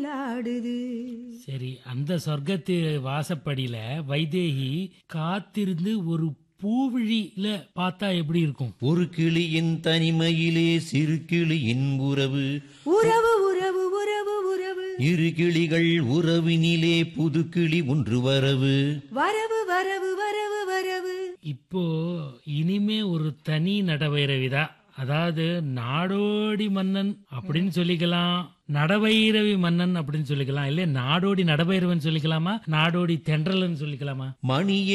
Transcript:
ஆடுது சரி அந்த சொர்க்கத்து வாசப்படியில வைதேகி காத்திருந்து ஒரு பூவிழியில பார்த்தா எப்படி இருக்கும் ஒரு கிளியின் தனிமையிலே சிறு கிளியின் உறவு உறவு உறவு உறவு உறவு இரு கிளிகள் உறவினிலே புது கிளி ஒன்று வரவு வரவு வரவு வரவு வரவு இப்போ இனிமே ஒரு தனி நடவைரவிதா அதாவது நாடோடி மன்னன் அப்படின்னு சொல்லிக்கலாம் நடவைரவி மன்னன் அப்படின்னு சொல்லிக்கலாம் இல்ல நாடோடி நடபைரவன் சொல்லிக்கலாமா நாடோடி தென்றல்னு சொல்லிக்கலாமா மணியே